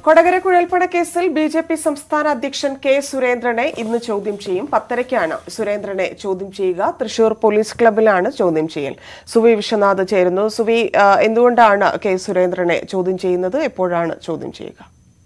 കൊടകര കുഴൽപ്പണ കേസിൽ B J P സംസ്ഥാന അധ്യക്ഷൻ കെ സുരേന്ദ്രനെ ഇന്ന് ചോദ്യം ചെയ്യും പത്തരയ്ക്കാണ് സുരേന്ദ്രനെ ചോദ്യം ചെയ്യുക തൃശൂർ പോലീസ് ക്ലബിലാണ് ചോദ്യം ചെയ്യൽ സുവി വിശ്വനാഥ് ചേരുന്നു സുവി ആ, എന്തുകൊണ്ടാണ് കെ സുരേന്ദ്രനെ ചോദ്യം ചെയ്യുന്നത് എപ്പോഴാണ് ചോദ്യം ചെയ്യുക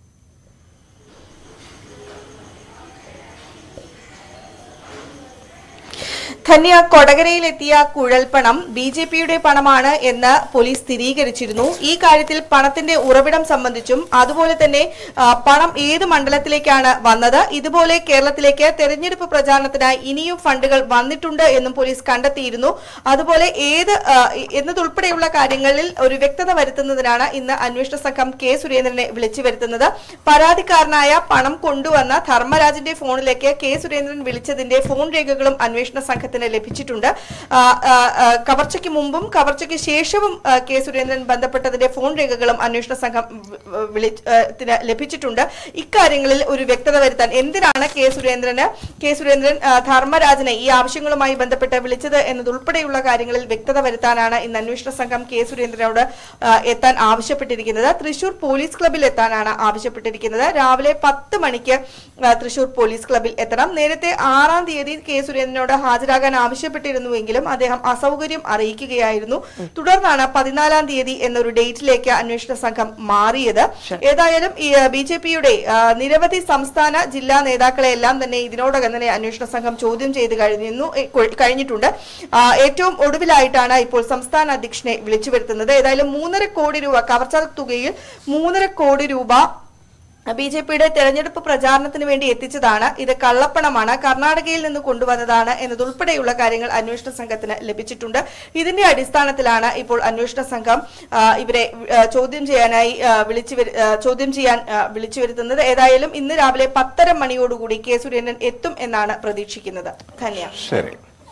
ധന്യ കൊടകരയിലെത്തിയ കുഴൽപ്പണം ബി ജെ പിയുടെ പണമാണ് എന്ന് പോലീസ് സ്ഥിരീകരിച്ചിരുന്നു ഈ കാര്യത്തിൽ പണത്തിന്റെ ഉറവിടം സംബന്ധിച്ചും അതുപോലെ തന്നെ ആ, പണം ഏത് മണ്ഡലത്തിലേക്കാണ് വന്നത് ഇതുപോലെ കേരളത്തിലേക്ക് തെരഞ്ഞെടുപ്പ് പ്രചാരണത്തിനായി ഇനിയും ഫണ്ടുകൾ വന്നിട്ടുണ്ട് എന്നും പോലീസ് കണ്ടെത്തിയിരുന്നു അതുപോലെ ഏത് ആ, എന്നതുൾപ്പെടെയുള്ള കാര്യങ്ങളിൽ ഒരു വ്യക്തത വരുത്തുന്നതിനാണ് ഇന്ന് അന്വേഷണ സംഘം കെ സുരേന്ദ്രനെ വിളിച്ചു വരുത്തുന്നത് പരാതിക്കാരനായ പണം കൊണ്ടുവന്ന ധർമ്മരാജിന്റെ ഫോണിലേക്ക് കെ സുരേന്ദ്രൻ വിളിച്ചതിന്റെ ഫോൺ രേഖകളും അന്വേഷണ സംഘത്തിന് ലഭിച്ചിട്ടുണ്ട് ആ, ആ, ആ, കവർച്ചയ്ക്ക് മുമ്പും കവർച്ചയ്ക്ക് ശേഷവും ആ, കെ സുരേന്ദ്രൻ ബന്ധപ്പെട്ടതിന്റെ ഫോൺ രേഖകളും അന്വേഷണ സംഘം വി- വിളി ആ, ത്തിന് ലഭിച്ചിട്ടുണ്ട് ഇക്കാര്യങ്ങളിൽ ഒരു വ്യക്തത വരുത്താൻ എന്തിനാണ് കെ സുരേന്ദ്രന് കെ സുരേന്ദ്രൻ ആ, ധർമ്മരാജനെ ഈ ആവശ്യങ്ങളുമായി ബന്ധപ്പെട്ട് വിളിച്ചത് എന്നതുൾപ്പെടെയുള്ള കാര്യങ്ങളിൽ വ്യക്തത വരുത്താനാണ് ഇന്ന് അന്വേഷണ സംഘം കെ സുരേന്ദ്രനോട് ആ, എത്താൻ ആവശ്യപ്പെട്ടിരിക്കുന്നത് തൃശൂർ പോലീസ് ക്ലബിൽ എത്താനാണ് ആവശ്യപ്പെട്ടിരിക്കുന്നത് രാവിലെ പത്ത് മണിക്ക് ആ, തൃശൂർ പോലീസ് ക്ലബിൽ എത്തണം നേരത്തെ ആറാം തീയതി കെ സുരേന്ദ്രനോട് ഹാജരാകാൻ ആവശ്യപ്പെട്ടിരുന്നുവെങ്കിലും അദ്ദേഹം അസൗകര്യം അറിയിക്കുകയായിരുന്നു തുടർന്നാണ് പതിനാലാം തീയതി എന്നൊരു ഡേറ്റിലേക്ക് അന്വേഷണ സംഘം മാറിയത് ഏതായാലും ഈ ബി ജെ പിയുടെ നിരവധി സംസ്ഥാന ജില്ലാ നേതാക്കളെ എല്ലാം തന്നെ ഇതിനോടകം തന്നെ അന്വേഷണ സംഘം ചോദ്യം ചെയ്ത് കഴിഞ്ഞിരുന്നു എ, കൊ- കഴിഞ്ഞിട്ടുണ്ട് ആ, ഏറ്റവും ഒടുവിലായിട്ടാണ് ഇപ്പോൾ സംസ്ഥാന അധ്യക്ഷനെ വിളിച്ചു വരുത്തുന്നത് ഏതായാലും മൂന്നര കോടി രൂപ കവർച്ചാ തുകയിൽ മൂന്നര കോടി രൂപ ബി ജെ പിയുടെ തെരഞ്ഞെടുപ്പ് പ്രചാരണത്തിന് വേണ്ടി എത്തിച്ചതാണ് ഇത് കള്ളപ്പണമാണ് കർണാടകയിൽ നിന്ന് കൊണ്ടുവന്നതാണ് എന്നതുൾപ്പെടെയുള്ള കാര്യങ്ങൾ അന്വേഷണ സംഘത്തിന് ലഭിച്ചിട്ടുണ്ട് ഇതിന്റെ അടിസ്ഥാനത്തിലാണ് ഇപ്പോൾ അന്വേഷണ സംഘം ആ, ഇവരെ ആ, ചോദ്യം ചെയ്യാനായി ആ, വിളിച്ചു വരു- ആ, ചോദ്യം ചെയ്യാൻ ആ, വിളിച്ചു വരുത്തുന്നത് ഏതായാലും ഇന്ന് രാവിലെ പത്തര മണിയോടുകൂടി കെ സുരേന്ദ്രൻ എത്തും എന്നാണ് പ്രതീക്ഷിക്കുന്നത് ധന്യ ശരി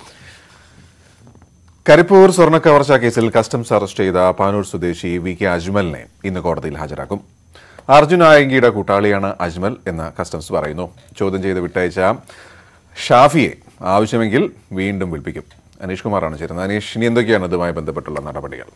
കരിപ്പൂർ സ്വർണ്ണ കവർച്ചാ കേസിൽ കസ്റ്റംസ് അറസ്റ്റ് ചെയ്ത പാനൂർ സ്വദേശി വി കെ അജ്മലിനെ ഇന്ന് കോടതിയിൽ ഹാജരാക്കും അർജുൻ ആയങ്കിയുടെ കൂട്ടാളിയാണ് അജ്മൽ എന്ന് കസ്റ്റംസ് പറയുന്നു ചോദ്യം ചെയ്ത് വിട്ടയച്ച ഷാഫിയെ ആവശ്യമെങ്കിൽ വീണ്ടും വിളിപ്പിക്കും അനീഷ് കുമാറാണ് ചേരുന്നത് അനീഷ് ഇനി എന്തൊക്കെയാണ് ഇതുമായി ബന്ധപ്പെട്ടുള്ള നടപടികൾ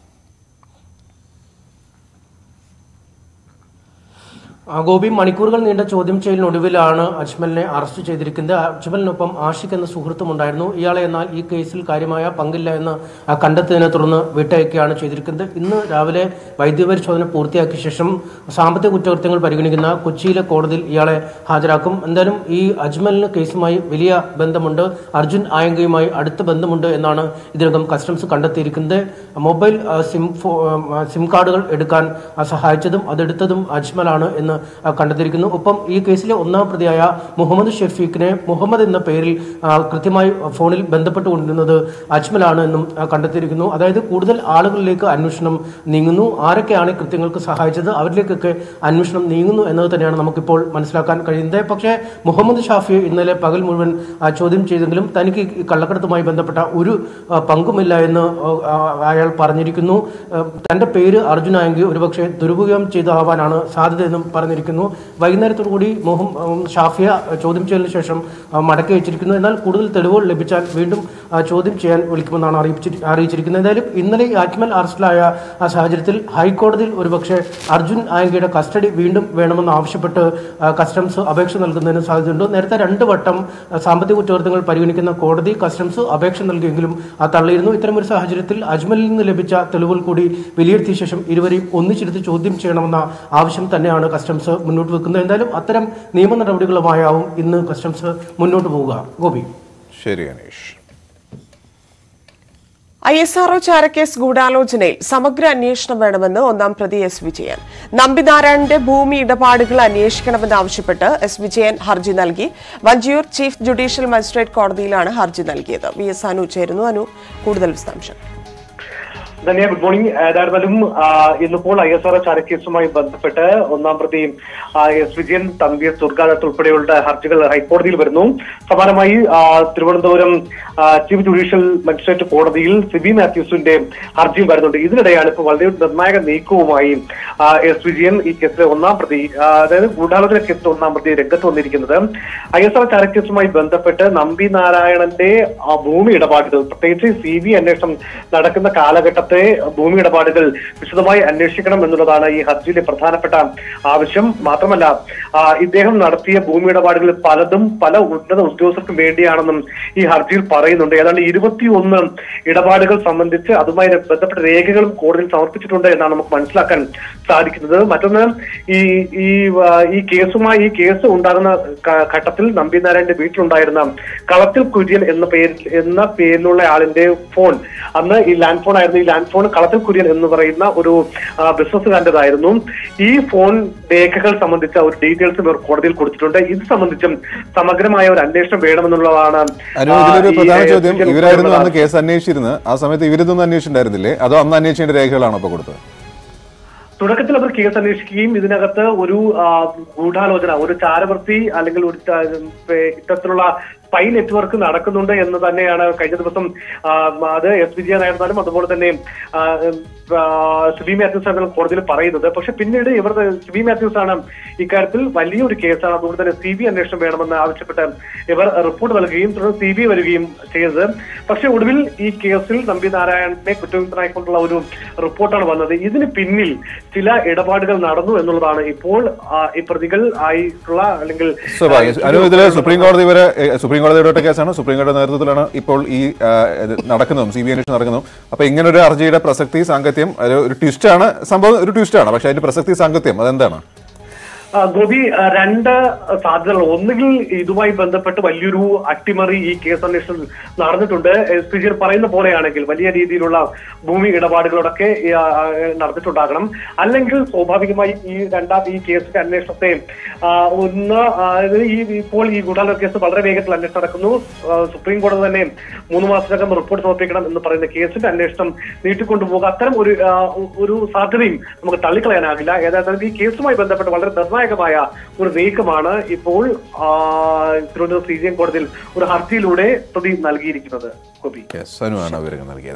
ആ, ഗോപി മണിക്കൂറുകൾ നീണ്ട ചോദ്യം ചെയ്യലിനൊടുവിലാണ് അജ്മലിനെ അറസ്റ്റ് ചെയ്തിരിക്കുന്നത് അജ്മലിനൊപ്പം ആഷിഖ് എന്ന സുഹൃത്തും ഉണ്ടായിരുന്നു ഇയാളെ എന്നാൽ ഈ കേസിൽ കാര്യമായ പങ്കില്ല എന്ന് ആ, കണ്ടെത്തിയതിനെ തുടർന്ന് വിട്ടയക്കുകയാണ് ചെയ്തിരിക്കുന്നത് ഇന്ന് രാവിലെ വൈദ്യപരിശോധന പൂർത്തിയാക്കിയ ശേഷം സാമ്പത്തിക കുറ്റകൃത്യങ്ങൾ പരിഗണിക്കുന്ന കൊച്ചിയിലെ കോടതിയിൽ ഇയാളെ ഹാജരാക്കും എന്തായാലും ഈ അജ്മലിന് കേസുമായി വലിയ ബന്ധമുണ്ട് അർജുൻ ആയങ്കയുമായി അടുത്ത ബന്ധമുണ്ട് എന്നാണ് ഇതിനകം കസ്റ്റംസ് കണ്ടെത്തിയിരിക്കുന്നത് മൊബൈൽ ആ, സിം ഫോ- ആ, സിം കാർഡുകൾ എടുക്കാൻ ആ, സഹായിച്ചതും അതെടുത്തതും അജ്മലാണ് എന്ന് ആ, കണ്ടെത്തിയിരിക്കുന്നു ഒപ്പം ഈ കേസിലെ ഒന്നാം പ്രതിയായ മുഹമ്മദ് ഷെഫീഖിനെ മുഹമ്മദ് എന്ന പേരിൽ ആ, കൃത്യമായി ഫോണിൽ ബന്ധപ്പെട്ടുകൊണ്ടിരുന്നത് അജ്മലാണ് എന്നും ആ, കണ്ടെത്തിയിരിക്കുന്നു അതായത് കൂടുതൽ ആളുകളിലേക്ക് അന്വേഷണം നീങ്ങുന്നു ആരൊക്കെയാണ് ഈ കൃത്യങ്ങൾക്ക് സഹായിച്ചത് അവരിലേക്കൊക്കെ അന്വേഷണം നീങ്ങുന്നു എന്നത് തന്നെയാണ് നമുക്കിപ്പോൾ മനസ്സിലാക്കാൻ കഴിയുന്നത് പക്ഷേ മുഹമ്മദ് ഷാഫി ഇന്നലെ പകൽ മുഴുവൻ ആ, ചോദ്യം ചെയ്തെങ്കിലും തനിക്ക് ഈ കള്ളക്കടത്തുമായി ബന്ധപ്പെട്ട ഒരു ആ, പങ്കുമില്ല എന്ന് ആ, അയാൾ പറഞ്ഞിരിക്കുന്നു ആ, തന്റെ പേര് അർജുനായെങ്കിൽ ഒരുപക്ഷെ ദുരുപയോഗം ചെയ്താവാനാണ് സാധ്യതയെന്നും പറഞ്ഞിരിക്കുന്നു വൈകുന്നേരത്തോടു കൂടി മുഹം ഉം, ഷാഫിയ ചോദ്യം ചെയ്യലിന് ശേഷം ആ, മടക്കി വെച്ചിരിക്കുന്നു എന്നാൽ കൂടുതൽ തെളിവുകൾ ലഭിച്ചാൽ വീണ്ടും ആ, ചോദ്യം ചെയ്യാൻ വിളിക്കുമെന്നാണ് അറിയിച്ചിരി അറിയിച്ചിരിക്കുന്നത് എന്തായാലും ഇന്നലെ ഈ അജ്മൽ അറസ്റ്റിലായ ആ സാഹചര്യത്തിൽ ഹൈക്കോടതിയിൽ ഒരുപക്ഷെ അർജുൻ ആയങ്കയുടെ കസ്റ്റഡി വീണ്ടും വേണമെന്ന് ആവശ്യപ്പെട്ട് ആ, കസ്റ്റംസ് അപേക്ഷ നൽകുന്നതിന് സാധ്യതയുണ്ട് നേരത്തെ രണ്ട് വട്ടം ആ, സാമ്പത്തിക കുറ്റകൃത്യങ്ങൾ പരിഗണിക്കുന്ന കോടതി കസ്റ്റംസ് അപേക്ഷ നൽകിയെങ്കിലും ആ തള്ളിയിരുന്നു ഇത്തരമൊരു സാഹചര്യത്തിൽ അജ്മലിൽ നിന്ന് ലഭിച്ച തെളിവുകൾ കൂടി വിലയിരുത്തിയ ശേഷം ഇരുവരെയും ഒന്നിച്ചെടുത്ത് ചോദ്യം ചെയ്യണമെന്ന ആവശ്യം തന്നെയാണ് കസ്റ്റംസ് മുന്നോട്ട് വെക്കുന്നത് എന്തായാലും അത്തരം നിയമ നടപടികളുമായാവും ഇന്ന് കസ്റ്റംസ് മുന്നോട്ട് പോവുക ഗോപി ശരി അനീഷ് ഐ എസ് ആർഒ ചാരക്കേസ് ഗൂഢാലോചനയിൽ സമഗ്ര അന്വേഷണം വേണമെന്ന് ഒന്നാം പ്രതി എസ് വിജയൻ നമ്പിനാരായണന്റെ ഭൂമി ഇടപാടുകൾ അന്വേഷിക്കണമെന്നാവശ്യപ്പെട്ട് എസ് വിജയൻ ഹർജി നൽകി വഞ്ചിയൂർ ചീഫ് ജുഡീഷ്യൽ മജിസ്ട്രേറ്റ് കോടതിയിലാണ് ഹർജി നൽകിയത് വി എസ് അനു ചേരുന്നു അനു കൂടുതൽ വിശദാംശങ്ങൾ ധന്യ ഗുഡ് മോർണിംഗ് ഏതായിരുന്നാലും ആ, ഇന്നിപ്പോൾ ഐ എസ് ആർ ചാരക്കേസുമായി ബന്ധപ്പെട്ട് ഒന്നാം പ്രതി ആ, എസ് വിജയൻ തമ്പിയ തുർഗാദത്ത് ഉൾപ്പെടെയുള്ള ഹർജികൾ ഹൈക്കോടതിയിൽ വരുന്നു സമാനമായി ആ, തിരുവനന്തപുരം ആ, ചീഫ് ജുഡീഷ്യൽ മജിസ്ട്രേറ്റ് കോടതിയിൽ സിബി മാത്യൂസിന്റെ ഹർജിയും വരുന്നുണ്ട് ഇതിനിടെയാണ് ഇപ്പോൾ വളരെ നിർണായക നീക്കവുമായി ആ, എസ് വിജയൻ ഈ കേസിലെ ഒന്നാം പ്രതി ആ, അതായത് ഗൂഢാലോചന കേസിലെ ഒന്നാം പ്രതി രംഗത്ത് വന്നിരിക്കുന്നത് ഐ എസ് ആർ ചാരക്കേസുമായി ബന്ധപ്പെട്ട് നമ്പി നാരായണന്റെ ആ, ഭൂമി ഇടപാടുകൾ പ്രത്യേകിച്ച് സി ബി അന്വേഷണം നടക്കുന്ന കാലഘട്ടത്തിൽ ഇദ്ദേഹത്തെ ഭൂമി ഇടപാടുകൾ വിശദമായി അന്വേഷിക്കണം എന്നുള്ളതാണ് ഈ ഹർജിയിലെ പ്രധാനപ്പെട്ട ആവശ്യം മാത്രമല്ല ആ, ഇദ്ദേഹം നടത്തിയ ഭൂമി ഇടപാടുകൾ പലതും പല ഉന്നത ഉദ്യോഗസ്ഥർക്കും വേണ്ടിയാണെന്നും ഈ ഹർജിയിൽ പറയുന്നുണ്ട് ഏതാണ്ട് ഇരുപത്തിയൊന്ന് ഇടപാടുകൾ സംബന്ധിച്ച് അതുമായി ബന്ധപ്പെട്ട രേഖകളും കോടതിയിൽ സമർപ്പിച്ചിട്ടുണ്ട് എന്നാണ് നമുക്ക് മനസ്സിലാക്കാൻ സാധിക്കുന്നത് മറ്റൊന്ന് ഈ ഈ ആ, ഈ കേസുമായി ഈ കേസ് ഉണ്ടാകുന്ന ക- ഘട്ടത്തിൽ നമ്പിനാരായണന്റെ വീട്ടിലുണ്ടായിരുന്ന കളത്തിൽ കുര്യൻ എന്ന പേരിൽ എന്ന പേരിലുള്ള ആളിന്റെ ഫോൺ അന്ന് ഈ ലാൻഡ് ഫോൺ ആയിരുന്നു ഈ ലാൻഡ് ഫോൺ കളത്തിൽ കുര്യൻ എന്ന് പറയുന്ന ഒരു ആ, ബിസിനസ്സുകാരൻ്റെതായിരുന്നു ഈ ഫോൺ രേഖകൾ സംബന്ധിച്ച ഒരു ഡീറ്റെയിൽസ് ഇവർ കോടതിയിൽ കൊടുത്തിട്ടുണ്ട് ഇത് സംബന്ധിച്ചും സമഗ്രമായ ഒരു അന്വേഷണം വേണമെന്നുള്ളതാണ് അനു ആ, ഇതിലൊരു ഈ, പ്രധാന ഏ, ചോദ്യം വിജിലൻസ് ഇവരായിരുന്നു അന്ന് ഉള്ളതാണ്. കേസ് അന്വേഷിച്ചിരുന്നത് ആ സമയത്ത് ഇവരിതൊന്നും അന്വേഷിച്ചിട്ടുണ്ടായിരുന്നില്ലേ അതോ അന്ന് അന്വേഷിക്കേണ്ട രേഖകളാണോ ഇപ്പൊ കൊടുത്തത് തുടക്കത്തിൽ അവർ കേസ് അന്വേഷിക്കുകയും ഇതിനകത്ത് ഒരു ആ, ഗൂഢാലോചന ഒരു ചാരവൃത്തി അല്ലെങ്കിൽ ഒരു ച- ഏ, ഇത്തരത്തിലുള്ള സ്പൈ നെറ്റ്വർക്ക് നടക്കുന്നുണ്ട് എന്ന് തന്നെയാണ് കഴിഞ്ഞ ദിവസം ആ, അത് എസ് വിജയനായിരുന്നാലും അതുപോലെ തന്നെ ആ, ആ, സിബി മാത്യൂസ് ആണ് കോടതിയിൽ പറയുന്നത് പക്ഷെ പിന്നീട് ഇവർ സിബി മാത്യൂസ് ആണ് ഇക്കാര്യത്തിൽ വലിയൊരു കേസാണ് അതുകൊണ്ട് തന്നെ സി ബി അന്വേഷണം വേണമെന്ന് ആവശ്യപ്പെട്ട് ഇവർ റിപ്പോർട്ട് നൽകുകയും തുടർന്ന് സി ബി വരികയും ചെയ്തത് പക്ഷെ ഒടുവിൽ ഈ കേസിൽ നമ്പി നാരായണനെ കുറ്റവിമുക്തനായിക്കൊണ്ടുള്ള ഒരു റിപ്പോർട്ടാണ് വന്നത് ഇതിന് പിന്നിൽ ചില ഇടപാടുകൾ നടന്നു എന്നുള്ളതാണ് ഇപ്പോൾ ആ, ഈ പ്രതികൾ ആയിട്ടുള്ള അല്ലെങ്കിൽ സ്വാഭാവികം അനു ഇതില് സുപ്രീം കോടതി വരെ ഏ, സുപ്രീം കോടതിയുടെ കേസാണ് സുപ്രീം കോടതി നേതൃത്വത്തിലാണ് ഇപ്പോൾ ഈ ആ, ഇത് നടക്കുന്നതും സി ബി അന്വേഷണം നടക്കുന്നതും അപ്പൊ ഇങ്ങനെ ഒരു ഹർജിയുടെ പ്രസക്തി സാങ്കത്യം ഒരു- ഒരു ട്വിസ്റ്റ് ആണ് സംഭവം ഒരു ട്വിസ്റ്റ് ആണ് പക്ഷെ അതിന്റെ പ്രസക്തി സാങ്കത്യം അതെന്താണ് ആ, ഗോപി ആ, രണ്ട് സാധ്യതകൾ ഒന്നുകിൽ ഇതുമായി ബന്ധപ്പെട്ട് വലിയൊരു അട്ടിമറി ഈ കേസ് അന്വേഷണത്തിൽ നടന്നിട്ടുണ്ട് എസ് പി ജി പറയുന്ന പോലെയാണെങ്കിൽ വലിയ രീതിയിലുള്ള ഭൂമി ഇടപാടുകളൊക്കെ ഈ, ആ, ആ, നടന്നിട്ടുണ്ടാകണം അല്ലെങ്കിൽ സ്വാഭാവികമായി ഈ രണ്ടാം ഈ കേസിന്റെ അന്വേഷണത്തെ ആ, ഒന്ന് ആ, ഇത് ഈ ഇപ്പോൾ ഈ ഗൂഢാലോചന കേസ് വളരെ വേഗത്തിൽ അന്വേഷണം നടക്കുന്നു ആ, സുപ്രീം കോടതി തന്നെ മൂന്ന് മാസത്തിനകം റിപ്പോർട്ട് സമർപ്പിക്കണം എന്ന് പറയുന്ന കേസിന്റെ അന്വേഷണം നീട്ടിക്കൊണ്ടുപോകുക അത്തരം ഒരു ആ, ഒരു സാധ്യതയും നമുക്ക് തള്ളിക്കളയാനാകില്ല ഏതായാലും ഈ കേസുമായി ബന്ധപ്പെട്ട് വളരെ നിർണായകമായ ഒരു നീക്കമാണ് ഇപ്പോൾ ആ, തിരുവനന്തപുരം സി ജി എം കോടതിയിൽ ഒരു ഹർജിയിലൂടെ പ്രതി നൽകിയിരിക്കുന്നത് ഗോപി യെസ് അനുവാണ് വിവരങ്ങൾ നൽകിയത്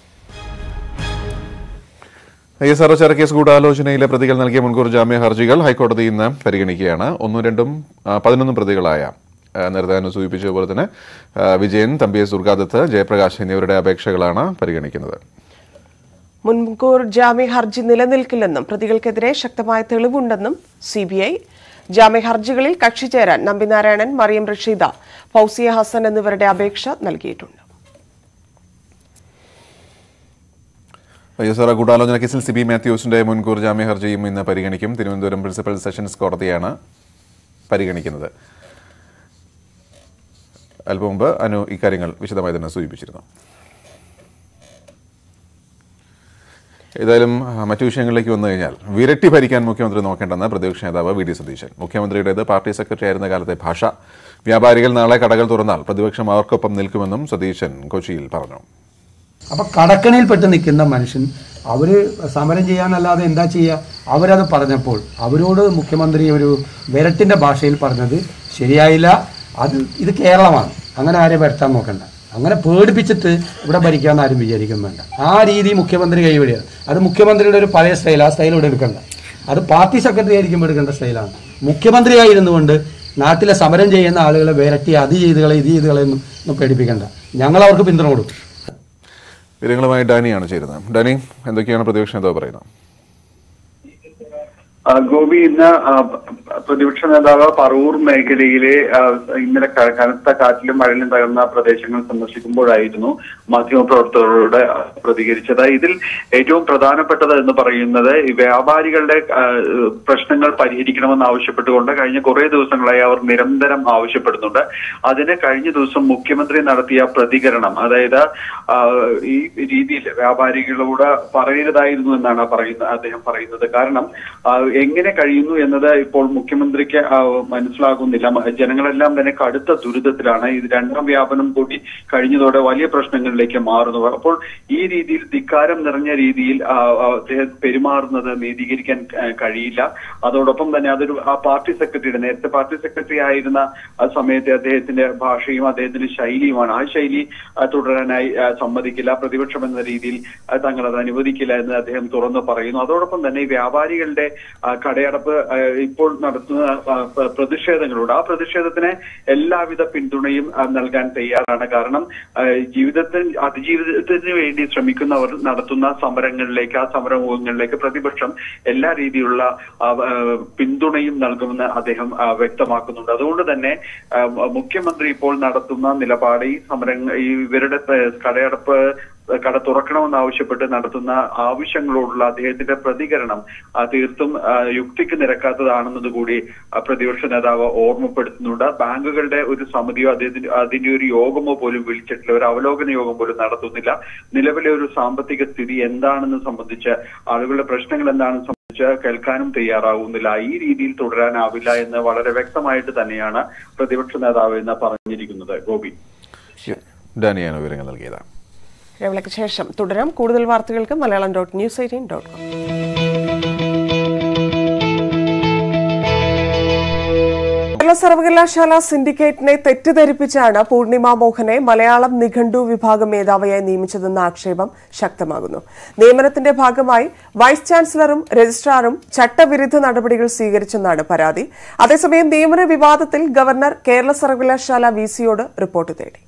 ഐ എസ് ആർ ചരക്കേസ് ഗൂഢാലോചനയിലെ പ്രതികൾ നൽകിയ മുൻകൂർ ജാമ്യ ഹർജികൾ ഹൈക്കോടതി ഇന്ന് പരിഗണിക്കുകയാണ് ഒന്നും രണ്ടും ആ, പതിനൊന്നും പ്രതികളായ ആ, നേരത്തെ അനു സൂചിപ്പിച്ചതുപോലെ തന്നെ ആ, വിജയൻ തമ്പി എസ് ദുർഗാദത്ത് ജയപ്രകാശ് എന്നിവരുടെ അപേക്ഷകളാണ് പരിഗണിക്കുന്നത് മുൻകൂർ ജാമ്യ ഹർജി നിലനിൽക്കില്ലെന്നും പ്രതികൾക്കെതിരെ ശക്തമായ തെളിവുണ്ടെന്നും സി ബി ഐ ജാമ്യ ഹർജികളിൽ കക്ഷി ചേരാൻ നമ്പിനാരായണൻ മറിയം റഷീദ ഫൗസിയ ഹസൻ എന്നിവരുടെ അപേക്ഷ നൽകിയിട്ടുണ്ട് ഐ എസ് ആർ ഗൂഢാലോചന കേസിൽ സിബി മാത്യൂസിന്റെ മുൻകൂർ ജാമ്യ ഹർജിയും ഇന്ന് പരിഗണിക്കും തിരുവനന്തപുരം പ്രിൻസിപ്പൽ സെഷൻസ് കോടതിയാണ് പരിഗണിക്കുന്നത് അല്പം മുമ്പ് അനു ഇക്കാര്യങ്ങൾ വിശദമായി തന്നെ സൂചിപ്പിച്ചിരുന്നു ഏതായാലും ആ, മറ്റു വിഷയങ്ങളിലേക്ക് വന്നു കഴിഞ്ഞാൽ വിരട്ടി ഭരിക്കാൻ മുഖ്യമന്ത്രി നോക്കേണ്ടെന്ന് പ്രതിപക്ഷ നേതാവ് വി ഡി സതീശൻ മുഖ്യമന്ത്രിയുടേത് പാർട്ടി സെക്രട്ടറി ആയിരുന്ന കാലത്തെ ഭാഷ വ്യാപാരികൾ നാളെ കടകൾ തുറന്നാൽ പ്രതിപക്ഷം അവർക്കൊപ്പം നിൽക്കുമെന്നും സതീശൻ കൊച്ചിയിൽ പറഞ്ഞു അപ്പൊ കടക്കണിയിൽപ്പെട്ട് നിൽക്കുന്ന മനുഷ്യൻ അവര് സമരം ചെയ്യാനല്ലാതെ എന്താ ചെയ്യുക അവരത് പറഞ്ഞപ്പോൾ അവരോട് മുഖ്യമന്ത്രി ഒരു വിരട്ടിന്റെ ഭാഷയിൽ പറഞ്ഞത് ശരിയായില്ല അത് ഇത് കേരളമാണ് അങ്ങനെ ആരെ വരുത്താൻ നോക്കണ്ട അങ്ങനെ പേടിപ്പിച്ചിട്ട് ഇവിടെ ഭരിക്കാമെന്ന് ആരും വിചാരിക്കും വേണ്ട ആ രീതി മുഖ്യമന്ത്രി കൈവിടുകയാണ് അത് മുഖ്യമന്ത്രിയുടെ ഒരു പഴയ സ്റ്റൈൽ ആ സ്റ്റൈൽ ഇവിടെ എടുക്കണ്ട അത് പാർട്ടി സെക്രട്ടറി ആയിരിക്കുമ്പോൾ എടുക്കേണ്ട സ്റ്റൈലാണ് മുഖ്യമന്ത്രിയായിരുന്നു കൊണ്ട് നാട്ടിലെ സമരം ചെയ്യുന്ന ആളുകളെ വിരട്ടി അത് ചെയ്തുകളെ ഇത് ചെയ്തുകളെ ഒന്നും പേടിപ്പിക്കണ്ട ഞങ്ങൾ അവർക്ക് പിന്തുണ കൊടുക്കും വിവരങ്ങളുമായി ഡാനിയാണ് ചേരുന്നത് ഡാനി എന്തൊക്കെയാണ് പ്രതിപക്ഷ നേതാവ് പറയുന്നത് ആ, ഗോപി ഇന്ന് ആ, പ്രതിപക്ഷ നേതാവ് പറവൂർ മേഖലയിലെ ആ, ഇന്നലെ ക- കനത്ത കാറ്റിലും മഴയിലും തകർന്ന പ്രദേശങ്ങൾ സന്ദർശിക്കുമ്പോഴായിരുന്നു മാധ്യമപ്രവർത്തകരോട് പ്രതികരിച്ചത് ഇതിൽ ഏറ്റവും പ്രധാനപ്പെട്ടത് എന്ന് പറയുന്നത് ഈ വ്യാപാരികളുടെ ആ, പ്രശ്നങ്ങൾ പരിഹരിക്കണമെന്ന് ആവശ്യപ്പെട്ടുകൊണ്ട് കഴിഞ്ഞ കുറെ ദിവസങ്ങളായി അവർ നിരന്തരം ആവശ്യപ്പെടുന്നുണ്ട് അതിന് കഴിഞ്ഞ ദിവസം മുഖ്യമന്ത്രി നടത്തിയ പ്രതികരണം അതായത് ആ, ഈ രീതിയിൽ വ്യാപാരികളോട് പറയരുതായിരുന്നു എന്നാണ് പറയുന്നത് അദ്ദേഹം പറയുന്നത് കാരണം ആ, എങ്ങനെ കഴിയുന്നു എന്നത് ഇപ്പോൾ മുഖ്യമന്ത്രിക്ക് ആ, മനസ്സിലാകുന്നില്ല മ- ജനങ്ങളെല്ലാം തന്നെ കടുത്ത ദുരിതത്തിലാണ് ഇത് രണ്ടാം വ്യാപനം കൂടി കഴിഞ്ഞതോടെ വലിയ പ്രശ്നങ്ങളിലേക്ക് മാറുന്നു അപ്പോൾ ഈ രീതിയിൽ ധിക്കാരം നിറഞ്ഞ രീതിയിൽ ആ, ആ, അദ്ദേഹം പെരുമാറുന്നത് നീതീകരിക്കാൻ ആ, കഴിയില്ല അതോടൊപ്പം തന്നെ അതൊരു ആ പാർട്ടി സെക്രട്ടറിയുടെ നേരത്തെ പാർട്ടി സെക്രട്ടറി ആയിരുന്ന ആ സമയത്തെ അദ്ദേഹത്തിന്റെ ഭാഷയും അദ്ദേഹത്തിന്റെ ശൈലിയുമാണ് ആ ശൈലി ആ, തുടരാനായി ആ, സമ്മതിക്കില്ല പ്രതിപക്ഷം എന്ന രീതിയിൽ ആ, തങ്ങൾ അത് അനുവദിക്കില്ല എന്ന് അദ്ദേഹം തുറന്നു പറയുന്നു അതോടൊപ്പം തന്നെ ഈ വ്യാപാരികളുടെ ആ, കടയടപ്പ് ആ, ഇപ്പോൾ നടത്തുന്ന ആ, പ- പ്രതിഷേധങ്ങളുണ്ട് ആ പ്രതിഷേധത്തിന് എല്ലാവിധ പിന്തുണയും ആ, നൽകാൻ തയ്യാറാണ് കാരണം ആ, ജീവിതത്തിൽ അതിജീവിതത്തിന് വേണ്ടി ശ്രമിക്കുന്നവർ നടത്തുന്ന സമരങ്ങളിലേക്ക് ആ സമരമുഖങ്ങളിലേക്ക് പ്രതിപക്ഷം എല്ലാ രീതിയിലുള്ള ആ, ആ, പിന്തുണയും നൽകുമെന്ന് അദ്ദേഹം ആ, വ്യക്തമാക്കുന്നുണ്ട് അതുകൊണ്ട് തന്നെ ആ, മുഖ്യമന്ത്രി ഇപ്പോൾ നടത്തുന്ന നിലപാട് ഈ സമരങ്ങൾ ഈ ഇവരുടെ പ- കടയടപ്പ് കട തുറക്കണമെന്നാവശ്യപ്പെട്ട് നടത്തുന്ന ആവശ്യങ്ങളോടുള്ള അദ്ദേഹത്തിന്റെ പ്രതികരണം ആ, തീർത്തും ആ, യുക്തിക്ക് നിരക്കാത്തതാണെന്നത് കൂടി ആ, പ്രതിപക്ഷ നേതാവ് ഓർമ്മപ്പെടുത്തുന്നുണ്ട് ബാങ്കുകളുടെ ഒരു സമിതിയോ അദ്ദേഹത്തിന് അതിന്റെ ഒരു യോഗമോ പോലും വിളിച്ചിട്ടില്ല ഒരു അവലോകന യോഗം പോലും നടത്തുന്നില്ല നിലവിലെ ഒരു സാമ്പത്തിക സ്ഥിതി എന്താണെന്ന് സംബന്ധിച്ച് ആളുകളുടെ പ്രശ്നങ്ങൾ എന്താണെന്ന് സംബന്ധിച്ച് കേൾക്കാനും തയ്യാറാവുന്നില്ല ഈ രീതിയിൽ തുടരാനാവില്ല എന്ന് വളരെ വ്യക്തമായിട്ട് തന്നെയാണ് പ്രതിപക്ഷ നേതാവ് എന്ന് പറഞ്ഞിരിക്കുന്നത് ഗോപി ഡാനിയാണ് വിവരങ്ങൾ നൽകിയത് ഇടവേളയ്ക്ക് ശേഷം തുടരാം കൂടുതൽ വാർത്തകൾക്ക് Malayalam dot news eighteen dot com Kerala സർവകലാശാല സിൻഡിക്കേറ്റിനെ തെറ്റിദ്ധരിപ്പിച്ചാണ് പൂർണിമ മോഹനെ മലയാളം നിഘണ്ടു വിഭാഗം മേധാവിയായി നിയമിച്ചതെന്ന ആക്ഷേപം ശക്തമാകുന്നു നിയമനത്തിന്റെ ഭാഗമായി വൈസ് ചാൻസലറും രജിസ്ട്രാറും ചട്ടവിരുദ്ധ നടപടികൾ സ്വീകരിച്ചെന്നാണ് പരാതി അതേസമയം നിയമന വിവാദത്തിൽ ഗവർണർ കേരള സർവകലാശാല വിസിയോട് റിപ്പോർട്ട് തേടി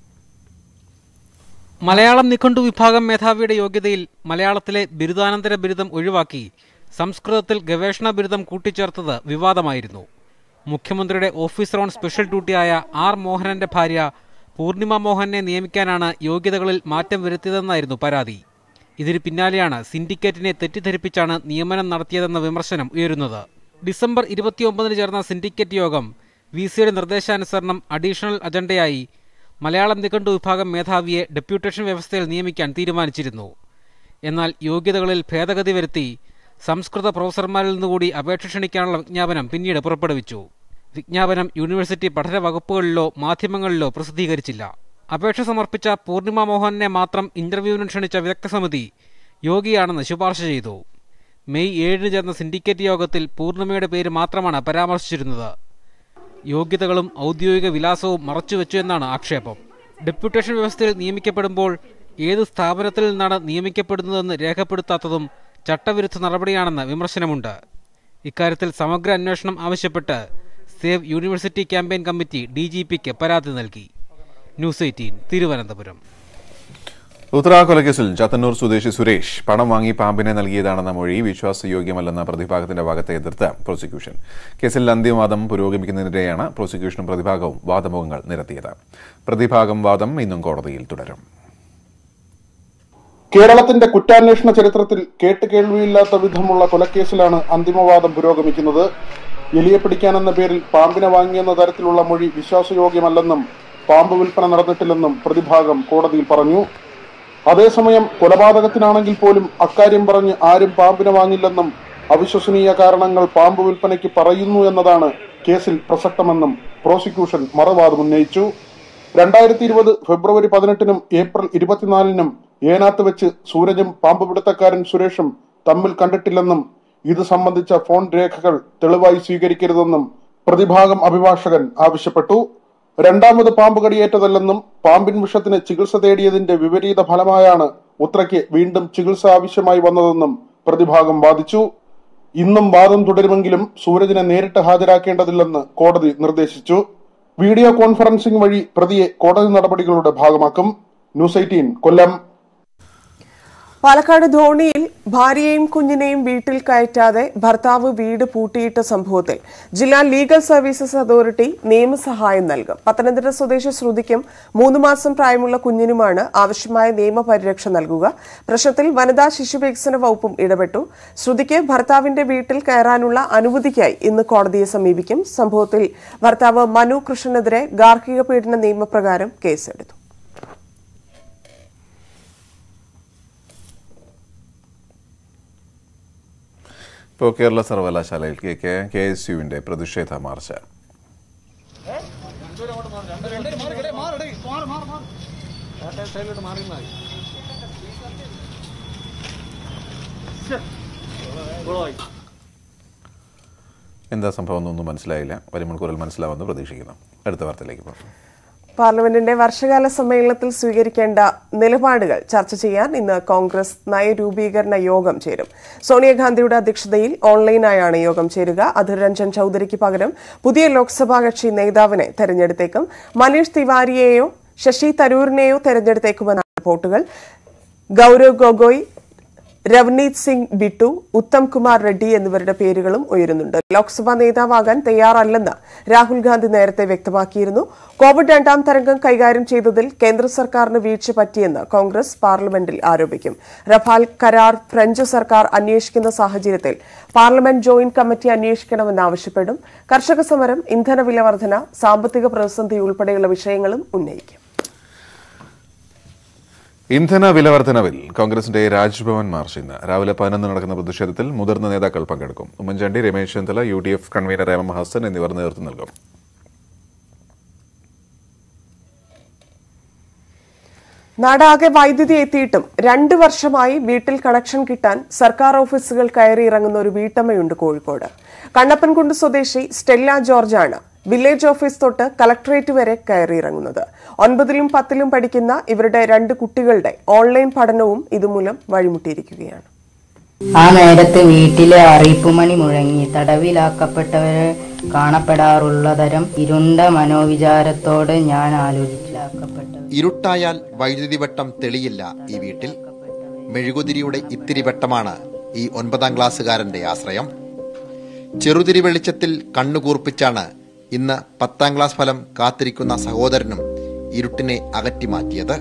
മലയാളം നിഘണ്ടു വിഭാഗം മേധാവിയുടെ യോഗ്യതയിൽ മലയാളത്തിലെ ബിരുദാനന്തര ബിരുദം ഒഴിവാക്കി സംസ്കൃതത്തിൽ ഗവേഷണ ബിരുദം കൂട്ടിച്ചേർത്തത് വിവാദമായിരുന്നു മുഖ്യമന്ത്രിയുടെ ഓഫീസർ ഓൺ സ്പെഷ്യൽ ഡ്യൂട്ടിയായ ആർ മോഹനന്റെ ഭാര്യ പൂർണിമ മോഹനെ നിയമിക്കാനാണ് യോഗ്യതകളിൽ മാറ്റം വരുത്തിയതെന്നായിരുന്നു പരാതി ഇതിന് പിന്നാലെയാണ് സിൻഡിക്കേറ്റിനെ തെറ്റിദ്ധരിപ്പിച്ചാണ് നിയമനം നടത്തിയതെന്ന വിമർശനം ഉയരുന്നത് ഡിസംബർ ഇരുപത്തിയൊമ്പതിന് ചേർന്ന സിൻഡിക്കേറ്റ് യോഗം വി സിയുടെ നിർദ്ദേശാനുസരണം അഡീഷണൽ അജണ്ടയായി മലയാളം നിഘണ്ടു വിഭാഗം മേധാവിയെ ഡെപ്യൂട്ടേഷൻ വ്യവസ്ഥയിൽ നിയമിക്കാൻ തീരുമാനിച്ചിരുന്നു എന്നാൽ യോഗ്യതകളിൽ ഭേദഗതി വരുത്തി സംസ്കൃത പ്രൊഫസർമാരിൽ നിന്നുകൂടി അപേക്ഷ ക്ഷണിക്കാനുള്ള വിജ്ഞാപനം പിന്നീട് പുറപ്പെടുവിച്ചു വിജ്ഞാപനം യൂണിവേഴ്സിറ്റി പഠന വകുപ്പുകളിലോ മാധ്യമങ്ങളിലോ പ്രസിദ്ധീകരിച്ചില്ല അപേക്ഷ സമർപ്പിച്ച പൂർണിമ മോഹനെ മാത്രം ഇന്റർവ്യൂവിന് ക്ഷണിച്ച വിദഗ്ധ സമിതി യോഗിയാണെന്ന് ശുപാർശ ചെയ്തു മെയ് ഏഴിന് ചേർന്ന സിൻഡിക്കേറ്റ് യോഗത്തിൽ പൂർണിമയുടെ പേര് മാത്രമാണ് പരാമർശിച്ചിരുന്നത് യോഗ്യതകളും ഔദ്യോഗിക വിലാസവും മറച്ചുവെച്ചു എന്നാണ് ആക്ഷേപം ഡെപ്യൂട്ടേഷൻ വ്യവസ്ഥയിൽ നിയമിക്കപ്പെടുമ്പോൾ ഏത് സ്ഥാപനത്തിൽ നിന്നാണ് നിയമിക്കപ്പെടുന്നതെന്ന് രേഖപ്പെടുത്താത്തതും ചട്ടവിരുദ്ധ നടപടിയാണെന്ന് വിമർശനമുണ്ട് ഇക്കാര്യത്തിൽ സമഗ്ര അന്വേഷണം ആവശ്യപ്പെട്ട് save university campaign committee D G പിക്ക് പരാതി നൽകി ന്യൂസ് എയ്റ്റീൻ തിരുവനന്തപുരം ഉത്തരാ കൊലക്കേസിൽ ചത്തന്നൂർ സ്വദേശി സുരേഷ് പണം വാങ്ങി പാമ്പിനെ നൽകിയതാണെന്ന മൊഴി വിശ്വാസയോഗ്യമല്ലെന്ന പ്രതിഭാഗത്തിന്റെ ഭാഗത്തെ എതിർത്ത് പ്രോസിക്യൂഷൻ കേസിൽ അന്തിമവാദം പുരോഗമിക്കുന്നതിനിടെയാണ് പ്രോസിക്യൂഷനും പ്രതിഭാഗവും വാദമുഖങ്ങൾ നിരത്തിയത് പ്രതിഭാഗം വാദം ഇന്നും കോടതിയിൽ തുടരും കേരളത്തിന്റെ കുറ്റാന്വേഷണ ചരിത്രത്തിൽ കേട്ടുകേൾവിയില്ലാത്ത വിധമുള്ള കൊലക്കേസിലാണ് അന്തിമവാദം പുരോഗമിക്കുന്നത് എലിയെ പിടിക്കാനെന്ന പേരിൽ പാമ്പിനെ വാങ്ങിയെന്ന തരത്തിലുള്ള മൊഴി വിശ്വാസയോഗ്യമല്ലെന്നും പാമ്പ് വിൽപ്പന നടന്നിട്ടില്ലെന്നും പ്രതിഭാഗം കോടതിയിൽ പറഞ്ഞു അതേസമയം കൊലപാതകത്തിനാണെങ്കിൽ പോലും അക്കാര്യം പറഞ്ഞ് ആരും പാമ്പിനെ വാങ്ങില്ലെന്നും അവിശ്വസനീയ കാരണങ്ങൾ പാമ്പ് വിൽപ്പനയ്ക്ക് പറയുന്നു എന്നതാണ് കേസിൽ പ്രസക്തമെന്നും പ്രോസിക്യൂഷൻ മറുവാദം ഉന്നയിച്ചു രണ്ടായിരത്തി ഇരുപത് ഫെബ്രുവരി പതിനെട്ടിനും ഏപ്രിൽ ഇരുപത്തിനാലിനും ഏനാത്ത് വെച്ച് സൂരജും പാമ്പ് പിടുത്തക്കാരൻ സുരേഷും തമ്മിൽ കണ്ടിട്ടില്ലെന്നും ഇത് സംബന്ധിച്ച ഫോൺ രേഖകൾ തെളിവായി സ്വീകരിക്കരുതെന്നും പ്രതിഭാഗം അഭിഭാഷകൻ ആവശ്യപ്പെട്ടു രണ്ടാമത് പാമ്പ് കടിയേറ്റതല്ലെന്നും പാമ്പിൻ വിഷത്തിന് ചികിത്സ തേടിയതിന്റെ വിപരീത ഫലമായാണ് ഉത്രയ്ക്ക് വീണ്ടും ചികിത്സ ആവശ്യമായി വന്നതെന്നും പ്രതിഭാഗം വാദിച്ചു ഇന്നും വാദം തുടരുമെങ്കിലും സൂരജിനെ നേരിട്ട് ഹാജരാക്കേണ്ടതില്ലെന്ന് കോടതി നിർദ്ദേശിച്ചു വീഡിയോ കോൺഫറൻസിംഗ് വഴി പ്രതിയെ കോടതി നടപടികളുടെ ഭാഗമാക്കും ന്യൂസ് എയ്റ്റീൻ കൊല്ലം പാലക്കാട് ധോണിയിൽ ഭാര്യയെയും കുഞ്ഞിനെയും വീട്ടിൽ കയറ്റാതെ ഭർത്താവ് വീട് പൂട്ടിയിട്ട സംഭവത്തിൽ ജില്ലാ ലീഗൽ സർവീസസ് അതോറിറ്റി നിയമസഹായം നൽകും പത്തനംതിട്ട സ്വദേശി ശ്രുതിക്കും മൂന്ന് മാസം പ്രായമുള്ള കുഞ്ഞിനുമാണ് ആവശ്യമായ നിയമപരിരക്ഷ നൽകുക പ്രശ്നത്തിൽ വനിതാ ശിശുവികസന വകുപ്പും ഇടപെട്ടു ശ്രുതിക്ക് ഭർത്താവിന്റെ വീട്ടിൽ കയറാനുള്ള അനുമതിക്കായി ഇന്ന് കോടതിയെ സമീപിക്കും സംഭവത്തിൽ ഭർത്താവ് മനു കൃഷ്ണനെതിരെ ഗാർഹിക പീഡന നിയമപ്രകാരം കേസെടുത്തു ഇപ്പോൾ കേരള സർവകലാശാലയിലേക്ക് കെ എസ് യുവിന്റെ പ്രതിഷേധ മാർച്ച് എന്താ സംഭവം എന്നൊന്നും മനസ്സിലായില്ല വരും മണിക്കൂറിൽ മനസ്സിലാവുമെന്ന് പ്രതീക്ഷിക്കുന്നു അടുത്ത വാർത്തയിലേക്ക് പോകാം പാർലമെന്റിന്റെ വർഷകാല സമ്മേളനത്തിൽ സ്വീകരിക്കേണ്ട നിലപാടുകൾ ചർച്ച ചെയ്യാൻ ഇന്ന് കോൺഗ്രസ് നയരൂപീകരണ യോഗം ചേരും സോണിയാഗാന്ധിയുടെ അധ്യക്ഷതയിൽ ഓൺലൈനായാണ് യോഗം ചേരുക അധീർ രഞ്ജൻ ചൌധരിക്ക് പകരം പുതിയ ലോക്സഭാ കക്ഷി നേതാവിനെ തെരഞ്ഞെടുത്തേക്കും മനീഷ് തിവാരിയെയോ ശശി തരൂരിനെയോ തെരഞ്ഞെടുത്തേക്കുമെന്നാണ് റിപ്പോർട്ടുകൾ ഗൌരവ് ഗൊഗോയ് രവ്നീത് സിംഗ് ബിട്ടു ഉത്തം കുമാർ റെഡ്ഡി എന്നിവരുടെ പേരുകളും ഉയരുന്നുണ്ട് ലോക്സഭാ നേതാവാകാൻ തയ്യാറല്ലെന്ന് രാഹുൽ ഗാന്ധി നേരത്തെ വ്യക്തമാക്കിയിരുന്നു കോവിഡ് രണ്ടാം തരംഗം കൈകാര്യം ചെയ്തതിൽ കേന്ദ്ര സർക്കാരിന് വീഴ്ച പറ്റിയെന്ന് കോൺഗ്രസ് പാർലമെന്റിൽ ആരോപിക്കും റഫാൽ കരാർ ഫ്രഞ്ച് സർക്കാർ അന്വേഷിക്കുന്ന സാഹചര്യത്തിൽ പാർലമെന്റ് ജോയിന്റ് കമ്മിറ്റി അന്വേഷിക്കണമെന്നാവശ്യപ്പെടും കർഷക സമരം ഇന്ധനവില വർധന സാമ്പത്തിക പ്രതിസന്ധി ഉൾപ്പെടെയുള്ള വിഷയങ്ങളും ഉന്നയിക്കും ഇന്ധന വില വർധനവിൽ കോൺഗ്രസിന്റെ രാജ്ഭവൻ മാർച്ച് ഇന്ന് രാവിലെ പതിനൊന്ന് നടക്കുന്ന പ്രതിഷേധത്തിൽ മുതിർന്ന നേതാക്കൾ പങ്കെടുക്കും Oommen Chandy Ramesh Chennithala U D F convener M M Hassan എന്നിവർ നേതൃത്വം നൽകും നാടാകെ വൈദ്യുതി എത്തിയിട്ടും രണ്ടു വർഷമായി വീട്ടിൽ കണക്ഷൻ കിട്ടാൻ സർക്കാർ ഓഫീസുകൾ കയറി ഇറങ്ങുന്ന ഒരു വീട്ടമ്മയുണ്ട് കോഴിക്കോട് കണ്ണപ്പൻകുണ്ട് സ്വദേശി സ്റ്റെല്ല ജോർജാണ് വില്ലേജ് ഓഫീസ് തൊട്ട് കളക്ടറേറ്റ് വരെ കയറി ഇറങ്ങുന്നത് ഒൻപതിലും പത്തിലും പഠിക്കുന്ന ഇവരുടെ രണ്ട് കുട്ടികളുടെ ഓൺലൈൻ പഠനവും ഇതുമൂലം വഴിമുട്ടിയിരിക്കുകയാണ് ആ നേരത്ത് വീട്ടിലെ അറിയിപ്പുമണി മുഴങ്ങി തടവിലാക്കപ്പെട്ടവരെ കാണപ്പെടാറുള്ള തരം ഇരുണ്ട മനോവിചാരത്തോട് ഞാൻ ആലോചിച്ചിലാക്കപ്പെട്ടവർ ഇരുട്ടായാൽ വൈദ്യുതി വെട്ടം തെളിയില്ല ഈ വീട്ടിൽ മെഴുകുതിരിയുടെ ഇത്തിരി വെട്ടമാണ് ഈ ഒൻപതാം ക്ലാസ്സുകാരന്റെ ആശ്രയം ചെറുതിരി വെളിച്ചത്തിൽ കണ്ണുകൂർപ്പിച്ചാണ് ഇന്ന് പത്താം ക്ലാസ് ഫലം കാത്തിരിക്കുന്ന സഹോദരനും ഇരുട്ടിനെ അകറ്റിമാറ്റിയത്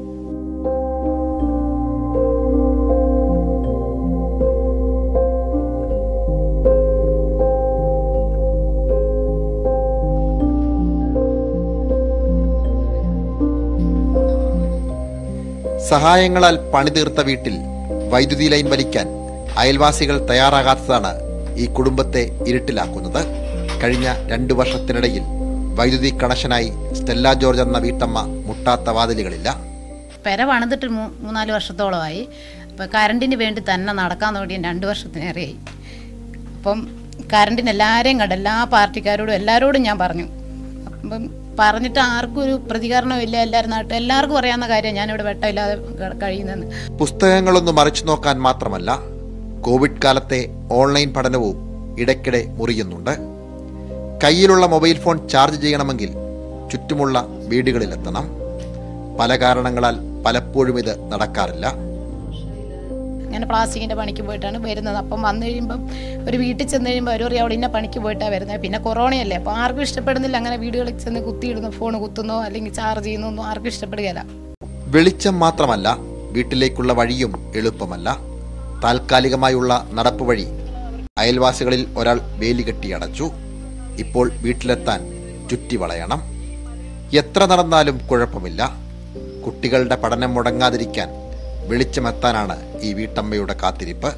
സഹായങ്ങളാൽ പണിതീർത്ത വീട്ടിൽ വൈദ്യുതി ലൈൻ വലിക്കാൻ അയൽവാസികൾ തയ്യാറാകാത്തതാണ് ഈ കുടുംബത്തെ ഇരുട്ടിലാക്കുന്നത് കഴിഞ്ഞ രണ്ടു വർഷത്തിനിടയിൽ വൈദ്യുതി കണക്ഷനായി സ്റ്റെല്ല ജോർജ് എന്ന വീട്ടമ്മ മുട്ടാത്ത വാതിലുകളില്ല പെര പണിതിട്ട് മൂ മൂന്നാല് വർഷത്തോളമായി അപ്പോൾ കറണ്ടിന് വേണ്ടി തന്നെ നടക്കാൻ തുടങ്ങി രണ്ട് വർഷത്തിനേറെയായി അപ്പം കറണ്ടിന് എല്ലാവരെയും കണ്ട് എല്ലാ പാർട്ടിക്കാരോടും എല്ലാവരോടും ഞാൻ പറഞ്ഞു അപ്പം പറഞ്ഞിട്ട് ആർക്കും ഒരു പ്രതികരണവും ഇല്ല എല്ലാവരും നാട്ടിൽ എല്ലാവർക്കും അറിയാവുന്ന കാര്യം ഞാനിവിടെ വെട്ടമില്ലാതെ ക- കഴിയുന്നതെന്ന് പുസ്തകങ്ങളൊന്ന് മറിച്ചു നോക്കാൻ മാത്രമല്ല കോവിഡ് കാലത്തെ ഓൺലൈൻ പഠനവും ഇടയ്ക്കിടെ മുറിയുന്നുണ്ട് കയ്യിലുള്ള മൊബൈൽ ഫോൺ ചാർജ് ചെയ്യണമെങ്കിൽ ചുറ്റുമുള്ള വീടുകളിലെത്തണം പല കാരണങ്ങളാൽ പലപ്പോഴും ഇത് നടക്കാറില്ല അങ്ങനെ പ്ലാസ്റ്റിക്കിൻ്റെ പണിക്ക് പോയിട്ടാണ് വരുന്നത് അപ്പം വന്നു കഴിയുമ്പം ഒരു വീട്ടിൽ ചെന്ന് കഴിയുമ്പോൾ അവർ പറയും അവിടെ ഇന്ന പണിക്ക് പോയിട്ടാണ് വരുന്നത് പിന്നെ കൊറോണയല്ലേ അപ്പോൾ ആർക്കും ഇഷ്ടപ്പെടുന്നില്ല അങ്ങനെ വീടുകളിൽ ചെന്ന് കുത്തിയിടുന്നു ഫോൺ കുത്തുന്നോ അല്ലെങ്കിൽ ചാർജ് ചെയ്യുന്നോ ആർക്കും ഇഷ്ടപ്പെടുകയില്ല വെളിച്ചം മാത്രമല്ല വീട്ടിലേക്കുള്ള വഴിയും എളുപ്പമല്ല താൽക്കാലികമായുള്ള നടപ്പ് വഴി അയൽവാസികളിൽ ഒരാൾ വേലി കെട്ടി അടച്ചു ഇപ്പോൾ വീട്ടിലെത്താൻ ചുറ്റി വളയണം എത്ര നടന്നാലും കുഴപ്പമില്ല കുട്ടികളുടെ പഠനം മുടങ്ങാതിരിക്കാൻ വെളിച്ചമെത്താനാണ് ഈ വീട്ടമ്മയുടെ കാത്തിരിപ്പ്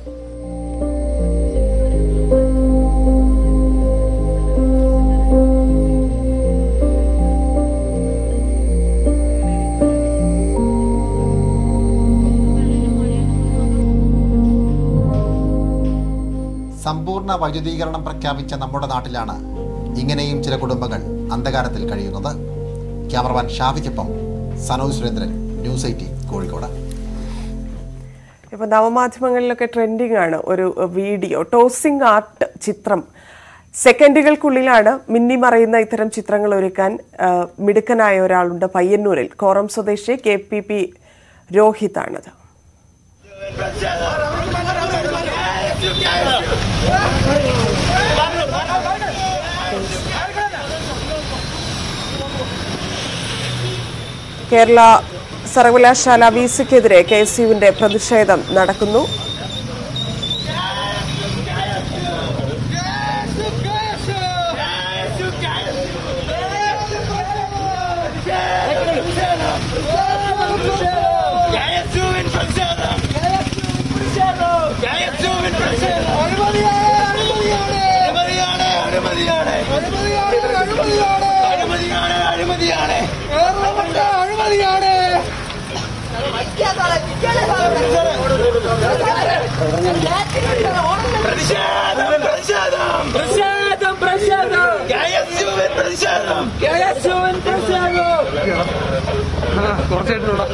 സമ്പൂർണ്ണ വൈദ്യുതീകരണം പ്രഖ്യാപിച്ച നമ്മുടെ നാട്ടിലാണ് ഇങ്ങനെയും ചില കുടുംബങ്ങൾ അന്ധകാരത്തിൽ കഴിയുന്നത് ക്യാമറമാൻ ഷാഫിക്കൊപ്പം സനോജ് സുരേന്ദ്രൻ ന്യൂസ് എയ്റ്റീൻ കോഴിക്കോട് ഇപ്പൊ നവമാധ്യമങ്ങളിലൊക്കെ ട്രെൻഡിങ് ആണ് ഒരു വീഡിയോ ടോസിംഗ് ആർട്ട് ചിത്രം സെക്കൻഡുകൾക്കുള്ളിലാണ് മിന്നിമറയുന്ന ഇത്തരം ചിത്രങ്ങൾ ഒരുക്കാൻ ആ, മിടുക്കനായ ഒരാളുണ്ട് പയ്യന്നൂരിൽ കോറം സ്വദേശി കെ പി പി രോഹിതാണത് കേരള സർവകലാശാല വി സിക്കെതിരെ കെ എസ് യുവിന്റെ പ്രതിഷേധം നടക്കുന്നു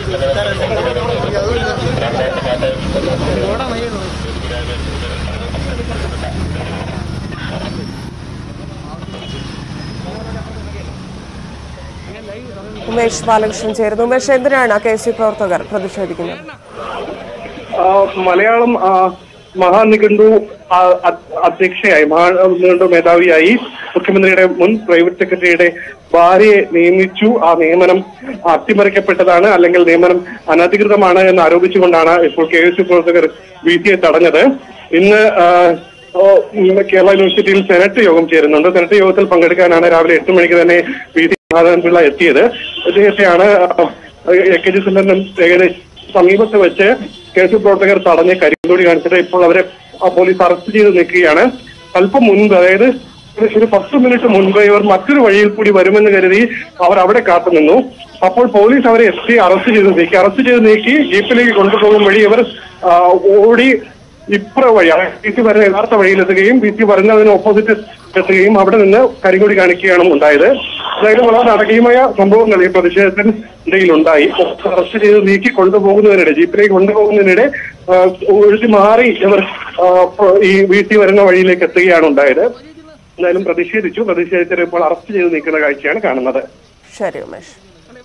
ഉമേഷ് ബാലകൃഷ്ണൻ ചേരുന്നു ഉമേഷ് എന്തിനാണ് കെ എസ് യു പ്രവർത്തകർ പ്രതിഷേധിക്കുന്നത് ആ, മലയാളം ആ, മഹാനിഘണ്ടു ആ, അ- അധ്യക്ഷയായി മഹാനിഘണ്ടു മേധാവിയായി മുഖ്യമന്ത്രിയുടെ മുൻ പ്രൈവറ്റ് സെക്രട്ടറിയുടെ ഭാര്യയെ നിയമിച്ചു ആ നിയമനം അട്ടിമറിക്കപ്പെട്ടതാണ് അല്ലെങ്കിൽ നിയമനം അനധികൃതമാണ് എന്ന് ആരോപിച്ചുകൊണ്ടാണ് ഇപ്പോൾ കെ എസ് യു പ്രവർത്തകർ വി സിയെ തടഞ്ഞത് ഇന്ന് ആ, ഓ, ഇന്ന് കേരള യൂണിവേഴ്സിറ്റിയിൽ സെനറ്റ് യോഗം ചേരുന്നുണ്ട് സെനറ്റ് യോഗത്തിൽ പങ്കെടുക്കാനാണ് രാവിലെ എട്ട് മണിക്ക് തന്നെ വി സി നാരായണപിള്ള എത്തിയത് ഇദ്ദേഹത്തെയാണ് ആ, എ കെ ജി സെന്ററിന് ഏകദേശം സമീപത്ത് വെച്ച് കേസ് പ്രവർത്തകർ തടഞ്ഞ് കരിങ്കൊടി കാണിച്ചിട്ട് ഇപ്പോൾ അവരെ ആ പോലീസ് അറസ്റ്റ് ചെയ്ത് നിൽക്കുകയാണ് അല്പം മുൻപ് അതായത് ഒരു- ഒരു പത്ത് മിനിറ്റ് മുൻപ് ഇവർ മറ്റൊരു വഴിയിൽ കൂടി വരുമെന്ന് കരുതി അവർ അവിടെ കാത്തുനിന്നു അപ്പോൾ പോലീസ് അവരെ എത്തി അറസ്റ്റ് ചെയ്ത് നീക്കി അറസ്റ്റ് ചെയ്ത് നീക്കി ജീപ്പിലേക്ക് കൊണ്ടുപോകും വഴി ഇവർ ആ, ഓടി ഇപ്പുറ വഴി ബി സി വരുന്ന യഥാർത്ഥ വഴിയിലെത്തുകയും ബി സി വരുന്നതിന് ഓപ്പോസിറ്റ് എത്തുകയും അവിടെ നിന്ന് കരിങ്കൊടി കാണിക്കുകയാണ് ഉണ്ടായത് അതായത് വളരെ നാടകീയമായ സംഭവങ്ങൾ ഈ പ്രതിഷേധത്തിന് ഇടയിൽ ഉണ്ടായി അറസ്റ്റ് ചെയ്ത് നീക്കി കൊണ്ടുപോകുന്നതിനിടെ ജീപ്പിലേക്ക് കൊണ്ടുപോകുന്നതിനിടെ ആ, ഒഴുതി മാറി ഇവർ ആ, ഈ ബി സി വരുന്ന വഴിയിലേക്ക് എത്തുകയാണ് ഉണ്ടായത് എന്തായാലും പ്രതിഷേധിച്ചു പ്രതിഷേധിച്ചത് ഇപ്പോൾ അറസ്റ്റ് ചെയ്ത് നീക്കുന്ന കാഴ്ചയാണ് കാണുന്നത് ശരി ഉമേഷ്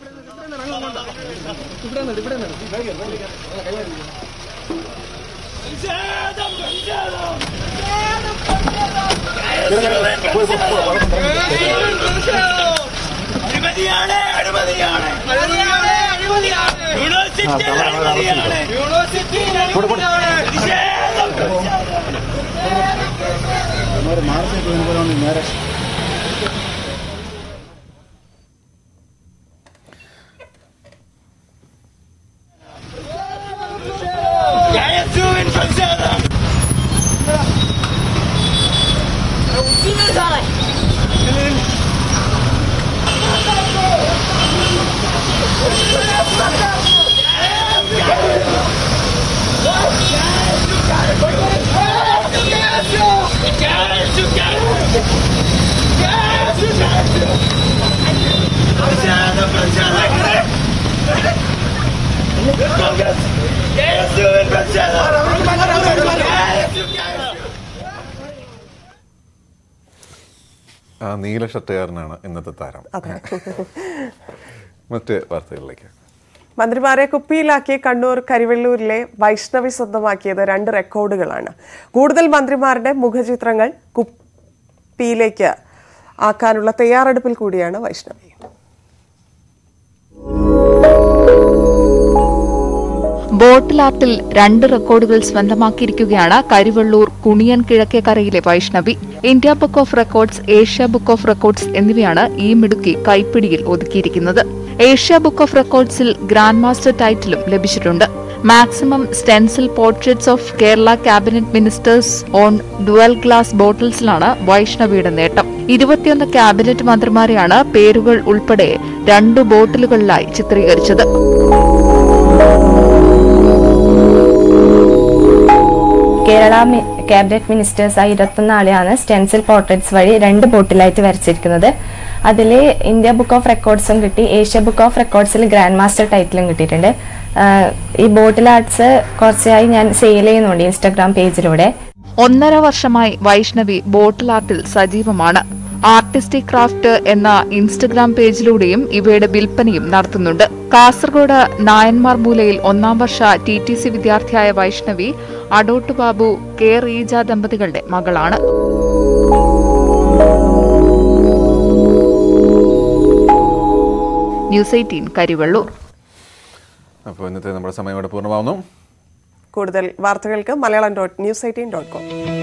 ആ നീല ഷർട്ടുകാരനാണ് ഇന്നത്തെ താരം അതെ മറ്റ് വാർത്തകളിലേക്ക് മന്ത്രിമാരെ കുപ്പിയിലാക്കി കണ്ണൂർ കരിവെള്ളൂരിലെ വൈഷ്ണവി സ്വന്തമാക്കിയത് രണ്ട് റെക്കോർഡുകളാണ് കൂടുതൽ മന്ത്രിമാരുടെ മുഖചിത്രങ്ങൾ കുപ്പിയിലേക്ക് ആക്കാനുള്ള തയ്യാറെടുപ്പിൽ കൂടിയാണ് വൈഷ്ണവി ബോട്ടിൽ ആർട്ടിൽ രണ്ട് റെക്കോർഡുകൾ സ്വന്തമാക്കിയിരിക്കുകയാണ് കരിവള്ളൂർ കുണിയൻ കിഴക്കേക്കരയിലെ Vaishnavi India book of records Asia book of records എന്നിവയാണ് ഈ മിടുക്കി കൈപ്പിടിയിൽ ഒതുക്കിയിരിക്കുന്നത് ഏഷ്യ ബുക്ക് ഓഫ് റെക്കോർഡ്സിൽ ഗ്രാൻഡ് മാസ്റ്റർ ടൈറ്റിലും ലഭിച്ചിട്ടുണ്ട് maximum stencil portraits of Kerala cabinet ministers on dual glass ബോട്ടിൽസിലാണ് വൈഷ്ണവിയുടെ നേട്ടം ഇരുപത്തിയൊന്ന് ക്യാബിനറ്റ് മന്ത്രിമാരെയാണ് പേരുകൾ ഉൾപ്പെടെ രണ്ട് ബോട്ടിലുകളിലായി ചിത്രീകരിച്ചത് കേരള മി- ക്യാബിനറ്റ് മിനിസ്റ്റേഴ്സായി ഇരുപത്തൊന്ന് ആളെയാണ് സ്റ്റെൻസിൽ പോർട്രേറ്റ്സ് വഴി രണ്ട് ബോട്ടിലായിട്ട് വരച്ചിരിക്കുന്നത് അതിൽ ഇന്ത്യ ബുക്ക് ഓഫ് റെക്കോർഡ്സും കിട്ടി ഏഷ്യ ബുക്ക് ഓഫ് റെക്കോർഡ്സിൽ ഗ്രാൻഡ് മാസ്റ്റർ ടൈറ്റിലും കിട്ടിയിട്ടുണ്ട് ആഹ് ഈ ബോട്ടിൽ ആർട്സ് കുറച്ചായി ഞാൻ സെയിൽ ചെയ്യുന്നുണ്ട് ഇൻസ്റ്റാഗ്രാം പേജിലൂടെ ഒന്നര വർഷമായി വൈഷ്ണവി ബോട്ടിൽ ആർട്ടിൽ സജീവമാണ് ആർട്ടിസ്റ്റിക് ക്രാഫ്റ്റ് എന്ന ഇൻസ്റ്റഗ്രാം പേജിലൂടെയും ഇവയുടെ വിൽപ്പനയും നടത്തുന്നുണ്ട് കാസർഗോഡ് നായന്മാർ മൂലയിൽ ഒന്നാം വർഷ ടി ടി സി വിദ്യാർത്ഥിയായ വൈഷ്ണവി അടോട്ട് ബാബു കെ റീജ ദമ്പതികളുടെ മകളാണ് ന്യൂസ് എയ്റ്റീൻ കരിവള്ളൂർ അപ്പോൾ ഇന്നത്തെ നമ്മുടെ സമയം ഇവിടെ പൂർണ്ണമാവുന്നു കൂടുതൽ വാർത്തകൾക്ക് Malayalam dot news eighteen dot com